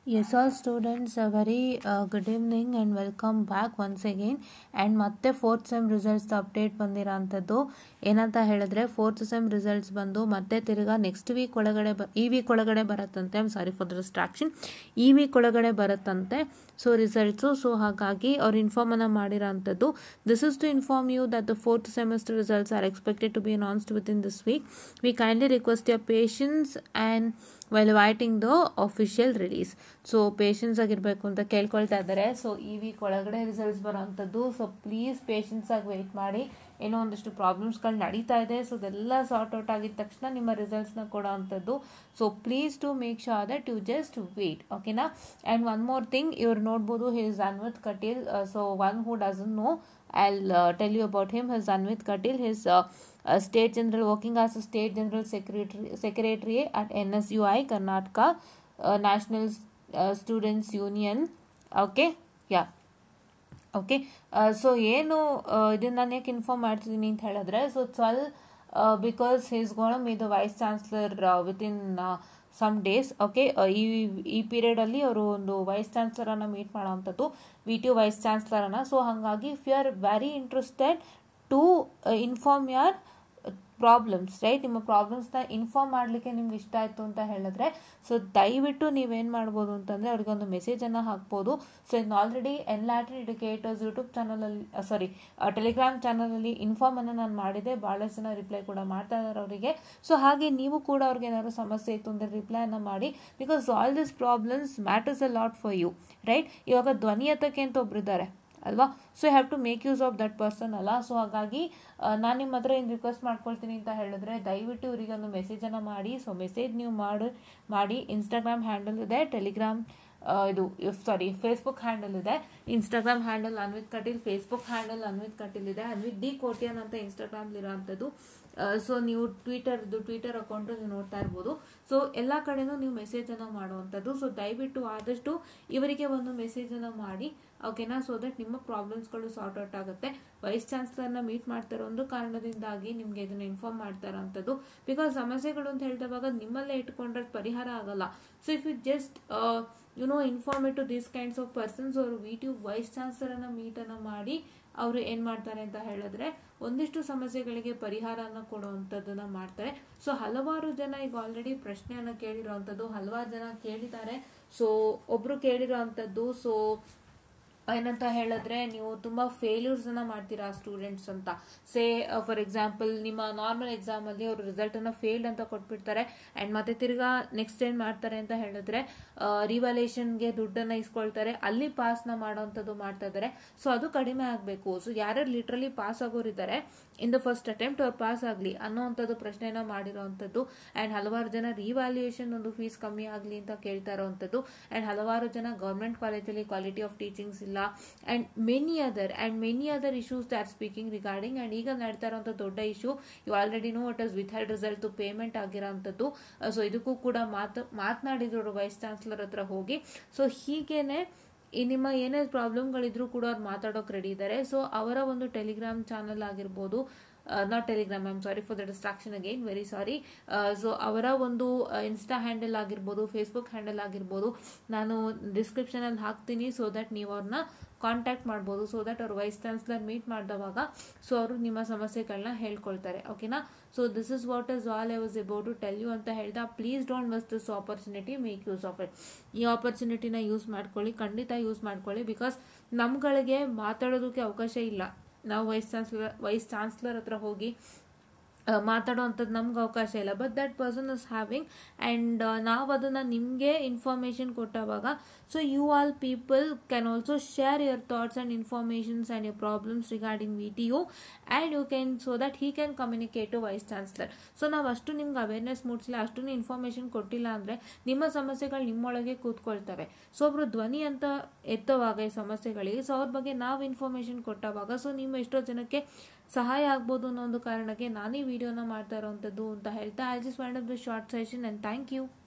Yes, all students, a very uh, good evening and welcome back once again. And ಮತ್ತೆ fourth sem results update ಬಂದಿರೋ ಅಂಥದ್ದು ಏನಂತ ಹೇಳಿದ್ರೆ fourth sem results ಬಂದು ಮತ್ತೆ ತಿರ್ಗಾ ನೆಕ್ಸ್ಟ್ ವೀಕ್ ಒಳಗಡೆ ಬ ಈ ವೀಕ್ ಒಳಗಡೆ ಬರುತ್ತಂತೆ I'm sorry for the distraction ಈ ವೀಕ್ ಒಳಗಡೆ ಬರುತ್ತಂತೆ ಸೊ ರಿಸಲ್ಟ್ಸು ಸೊ ಹಾಗಾಗಿ ಅವ್ರು ಇನ್ಫಾರ್ಮನ್ನು ಮಾಡಿರೋ ಅಂಥದ್ದು this is to inform you that the fourth semester results are expected to be announced with in this week we kindly request your patience and well waiting the official release so patience ಆಗಿರಬೇಕು ಅಂತ ಕೇಳ್ಕೊಳ್ತಾ ಇದ್ದಾರೆ so ಈ week ಒಳಗಡೆ results ಬರೋವಂಥದ್ದು so please patience ಆಗಿ wait ಮಾಡಿ ಏನೋ ಒಂದಷ್ಟು ಪ್ರಾಬ್ಲಮ್ಸ್ಗಳು ನಡೀತಾ ಇದೆ ಸೊ ಅದೆಲ್ಲ ಸಾರ್ಟ್ ಔಟ್ ಆಗಿದ ತಕ್ಷಣ ನಿಮ್ಮ ರಿಸಲ್ಟ್ಸ್ನ ಕೊಡೋ ಅಂಥದ್ದು so please to make sure that you just wait ಓಕೆನಾ ಆ್ಯಂಡ್ ಒನ್ ಮೋರ್ ಥಿಂಗ್ ಇವ್ರು ನೋಡ್ಬೋದು his Anvith Kateel so one who doesn't know I'll uh, tell you about him. His Anvit Katil, his uh, uh, state general working as a state general secretary secretary at NSUI Karnataka uh, National uh, Students Union. Okay, yeah. Okay so ಏನು ಇದನ್ನ ನಾನು ಯಾಕೆ inform ಮಾಡ್ತಿದ್ದೀನಿ ಅಂತ ಹೇಳಿದ್ರೆ so tell because he's gonna meet the vice chancellor within some days okay ಈ ಈ ಪೀರಿಯಡಲ್ಲಿ ಅವರು ಒಂದು ವೈಸ್ ಚಾನ್ಸ್ಲರನ್ನು ಮೀಟ್ ಮಾಡೋವಂಥದ್ದು ವಿ ಟಿ ವೈಸ್ ಚಾನ್ಸ್ಲರನ್ನು ಸೊ ಹಾಗಾಗಿ if you are very interested to inform your problems right ನಿಮ್ಮ ಪ್ರಾಬ್ಲಮ್ಸ್ನ ಇನ್ಫಾರ್ಮ್ ಮಾಡಲಿಕ್ಕೆ ನಿಮ್ಗೆ ಇಷ್ಟ ಆಯಿತು ಅಂತ ಹೇಳಿದ್ರೆ ಸೊ ದಯವಿಟ್ಟು ನೀವೇನು ಮಾಡ್ಬೋದು ಅಂತಂದರೆ ಅವ್ರಿಗೆ ಒಂದು ಮೆಸೇಜನ್ನು ಹಾಕ್ಬೋದು ಸೊ ಇನ್ನು ಆಲ್ರೆಡಿ ಎನ್ಲಾಟ್ರಿ ಎಡುಕೇಟರ್ಸ್ ಯೂಟ್ಯೂಬ್ ಚಾನಲಲ್ಲಿ ಸಾರಿ ಟೆಲಿಗ್ರಾಮ್ ಚಾನಲಲ್ಲಿ ಇನ್ಫಾರ್ಮನ್ನು ನಾನು ಮಾಡಿದೆ ಭಾಳಷ್ಟು ಜನ ರಿಪ್ಲೈ ಕೂಡ ಮಾಡ್ತಾ ಇದ್ದಾರೆ ಅವರಿಗೆ ಸೊ ಹಾಗೆ ನೀವು ಕೂಡ ಅವ್ರಿಗೆ ಏನಾದ್ರು ಸಮಸ್ಯೆ ಇತ್ತು ಅಂದರೆ ರಿಪ್ಲೈನ ಮಾಡಿ because all this problems matters a lot for you right ಇವಾಗ ಧ್ವನಿಯತಕ್ಕೆ ಅಂತ ಒಬ್ಬರಿದ್ದಾರೆ ಅಲ್ವಾ so have to make use of that person ಅಲ್ಲ ಸೊ ಹಾಗಾಗಿ ನಾನು ನಿಮ್ಮ ಹತ್ರ ಏನು ರಿಕ್ವೆಸ್ಟ್ ಮಾಡ್ಕೊಳ್ತೀನಿ ಅಂತ ಹೇಳಿದ್ರೆ ದಯವಿಟ್ಟು ಇವರಿಗೆ ಒಂದು ಮೆಸೇಜನ್ನು ಮಾಡಿ ಸೊ ಮೆಸೇಜ್ ನೀವು ಮಾಡಿ ಮಾಡಿ ಇನ್ಸ್ಟಾಗ್ರಾಮ್ ಹ್ಯಾಂಡಲ್ ಇದೆ ಟೆಲಿಗ್ರಾಮ್ ಇದು ಸಾರಿ ಫೇಸ್ಬುಕ್ ಹ್ಯಾಂಡಲ್ ಇದೆ Instagram handle Anvith Kateel Facebook handle Anvith Kateel ಇದೆ ಅನ್ವಿತ್ ಡಿ ಕೋಟಿಯನ್ ಅಂತ ಇನ್ಸ್ಟಾಗ್ರಾಮ್ಲಿರೋ ಅಂಥದ್ದು ಸೊ ನೀವು ಟ್ವಿಟರ್ದು ಟ್ವಿಟರ್ ಅಕೌಂಟು ನೀವು ನೋಡ್ತಾ ಇರ್ಬೋದು ಸೊ ಎಲ್ಲ ಕಡೆನೂ ನೀವು ಮೆಸೇಜನ್ನು ಮಾಡುವಂಥದ್ದು ಸೊ ದಯವಿಟ್ಟು ಆದಷ್ಟು ಇವರಿಗೆ ಒಂದು ಮೆಸೇಜನ್ನು ಮಾಡಿ ಓಕೆನಾ ಸೊ ದಟ್ ನಿಮ್ಮ ಪ್ರಾಬ್ಲಮ್ಸ್ಗಳು ಸಾರ್ಟ್ ಔಟ್ ಆಗುತ್ತೆ ವೈಸ್ ಚಾನ್ಸ್ಲರ್ನ ಮೀಟ್ ಮಾಡ್ತಾರೋ ಒಂದು ಕಾರಣದಿಂದಾಗಿ ನಿಮಗೆ ಇದನ್ನು ಇನ್ಫಾರ್ಮ್ ಮಾಡ್ತಾ ಇರೋಂಥದ್ದು ಬಿಕಾಸ್ ಸಮಸ್ಯೆಗಳು ಅಂತ ಹೇಳಿದವಾಗ ನಿಮ್ಮಲ್ಲೇ ಇಟ್ಕೊಂಡ್ರೆ ಪರಿಹಾರ ಆಗಲ್ಲ so if you just you know inform to these kinds of persons ಅವರು ವಿ ಟಿ ವೈಸ್ ಚಾನ್ಸ್ಲರನ್ನು ಮೀಟನ್ನು ಮಾಡಿ ಅವರು ಏನು ಮಾಡ್ತಾರೆ ಅಂತ ಹೇಳಿದ್ರೆ ಒಂದಿಷ್ಟು ಸಮಸ್ಯೆಗಳಿಗೆ ಪರಿಹಾರನ ಕೊಡುವಂಥದ್ದನ್ನ ಮಾಡ್ತಾರೆ ಸೊ ಹಲವಾರು ಜನ ಈಗ ಆಲ್ರೆಡಿ ಪ್ರಶ್ನೆಯನ್ನು ಕೇಳಿರೋವಂಥದ್ದು ಹಲವಾರು ಜನ ಕೇಳಿದ್ದಾರೆ ಸೊ ಒಬ್ರು ಕೇಳಿರೋ ಅಂಥದ್ದು ಸೊ ಏನಂತ ಹೇಳಿದ್ರೆ ನೀವು ತುಂಬ ಫೇಲ್ಯೂರ್ಸನ್ನು ಮಾಡ್ತೀರಾ ಸ್ಟೂಡೆಂಟ್ಸ್ ಅಂತ ಸೇ ಫಾರ್ ಎಕ್ಸಾಂಪಲ್ ನಿಮ್ಮ ನಾರ್ಮಲ್ ಎಕ್ಸಾಮಲ್ಲಿ ಅವರು ರಿಸಲ್ಟನ್ನು ಫೇಲ್ಡ್ ಅಂತ ಕೊಟ್ಬಿಡ್ತಾರೆ ಆ್ಯಂಡ್ ಮತ್ತೆ ತಿರ್ಗಾ ನೆಕ್ಸ್ಟ್ ಏನು ಮಾಡ್ತಾರೆ ಅಂತ ಹೇಳಿದ್ರೆ ರಿವಾಲೇಷನ್ಗೆ ದುಡ್ಡನ್ನು ಇಸ್ಕೊಳ್ತಾರೆ ಅಲ್ಲಿ ಪಾಸ್ನ ಮಾಡೋವಂಥದ್ದು ಮಾಡ್ತಾ ಇದ್ದಾರೆ ಸೊ ಅದು ಕಡಿಮೆ ಆಗಬೇಕು ಸೊ ಯಾರ್ಯಾರು ಲಿಟ್ರಲಿ ಪಾಸ್ ಆಗೋರಿದ್ದಾರೆ ಇನ್ ದ ಫಸ್ಟ್ ಅಟೆಂಪ್ಟ್ ಅವ್ರು ಪಾಸ್ ಆಗಲಿ ಅನ್ನೋವಂಥದ್ದು ಪ್ರಶ್ನೆನ ಮಾಡಿರೋವಂಥದ್ದು ಆ್ಯಂಡ್ ಹಲವಾರು ಜನ ರಿವ್ಯಾಲ್ಯೂಯೇಷನ್ ಒಂದು ಫೀಸ್ ಕಮ್ಮಿ ಆಗಲಿ ಅಂತ ಕೇಳ್ತಾ ಇರೋವಂಥದ್ದು ಆ್ಯಂಡ್ ಹಲವಾರು ಜನ ಗೌರ್ಮೆಂಟ್ ಕಾಲೇಜಲ್ಲಿ ಕ್ವಾಲಿಟಿ ಆಫ್ ಟೀಚಿಂಗ್ಸ್ ಇಲ್ಲ and many other and many other issues they are speaking regarding and ಈಗ ನಡೀತಾ ಇರೋಂಥ ದೊಡ್ಡ issue you already know it is withheld result payment ಆಗಿರೋಂಥದ್ದು ಸೊ ಇದಕ್ಕೂ ಕೂಡ ಮಾತು ಮಾತನಾಡಿದ್ರು ವೈಸ್ ಚಾನ್ಸ್ಲರ್ ಹತ್ರ ಹೋಗಿ ಸೊ ಹೀಗೇನೆ ಈ ನಿಮ್ಮ ಏನೇ ಪ್ರಾಬ್ಲಮ್ಗಳಿದ್ರು ಕೂಡ ಅವ್ರು ಮಾತಾಡೋಕೆ ರೆಡಿ ಇದ್ದಾರೆ ಸೊ ಅವರ ಒಂದು ಟೆಲಿಗ್ರಾಮ್ ಚಾನಲ್ ಆಗಿರ್ಬೋದು not Telegram I am sorry for the distraction again very sorry so ಅವರ ಒಂದು ಇನ್ಸ್ಟಾ ಹ್ಯಾಂಡಲ್ ಆಗಿರ್ಬೋದು ಫೇಸ್ಬುಕ್ ಹ್ಯಾಂಡಲ್ ಆಗಿರ್ಬೋದು ನಾನು ಡಿಸ್ಕ್ರಿಪ್ಷನಲ್ಲಿ ಹಾಕ್ತೀನಿ ಸೊ ದಟ್ ನೀವು ಅವ್ರನ್ನ ಕಾಂಟ್ಯಾಕ್ಟ್ ಮಾಡ್ಬೋದು ಸೊ ದಟ್ ಅವ್ರು ವೈಸ್ ಚಾನ್ಸ್ಲರ್ ಮೀಟ್ ಮಾಡಿದವಾಗ ಸೊ ಅವರು ನಿಮ್ಮ ಸಮಸ್ಯೆಗಳನ್ನ ಹೇಳ್ಕೊಳ್ತಾರೆ ಓಕೆನಾ so this is what is all I was about to tell you ಅಂತ ಹೇಳ್ದ please don't miss this opportunity make use of it ಈ ಆಪರ್ಚುನಿಟಿನ ಯೂಸ್ ಮಾಡ್ಕೊಳ್ಳಿ ಖಂಡಿತ ಯೂಸ್ ಮಾಡ್ಕೊಳ್ಳಿ ಬಿಕಾಸ್ ನಮ್ಗಳಿಗೆ ಮಾತಾಡೋದಕ್ಕೆ ಅವಕಾಶ ಇಲ್ಲ ನಾವು ವೈಸ್ ಚಾನ್ಸ್ಲರ್ ವೈಸ್ ಚಾನ್ಸ್ಲರ್ ಹತ್ರ ಹೋಗಿ ಮಾತಾಡೋವಂಥದ್ದು ನಮ್ಗೆ ಅವಕಾಶ ಇಲ್ಲ but that person is having and ನಾವು ಅದನ್ನು ನಿಮಗೆ ಇನ್ಫಾರ್ಮೇಷನ್ ಕೊಟ್ಟವಾಗ so you all people can also share your thoughts and informations and your problems regarding V T U and you can so that he can communicate to vice chancellor so ನಾವು ಅಷ್ಟು ನಿಮ್ಗೆ awareness ಮೂಡಿಸಿಲ್ಲ ಅಷ್ಟು information ಕೊಟ್ಟಿಲ್ಲ ಅಂದರೆ ನಿಮ್ಮ ಸಮಸ್ಯೆಗಳು ನಿಮ್ಮೊಳಗೆ ಕೂತ್ಕೊಳ್ತವೆ so ಒಬ್ರು ಧ್ವನಿ ಅಂತ ಎತ್ತವಾಗ ಈ ಸಮಸ್ಯೆಗಳಿಗೆ ಸೊ ಅವ್ರ ಬಗ್ಗೆ ನಾವು ಇನ್ಫಾರ್ಮೇಷನ್ ಕೊಟ್ಟವಾಗ ಸೊ ನಿಮ್ಮ ಎಷ್ಟೋ ಜನಕ್ಕೆ ಸಹಾಯ ಆಗ್ಬೋದು ಅನ್ನೋ ಒಂದು ಕಾರಣಕ್ಕೆ ನಾನೇ ವಿಡಿಯೋನ ಮಾಡ್ತಾ ಇರೋವಂಥದ್ದು ಅಂತ ಹೇಳ್ತಾ I just wind up the short session and thank you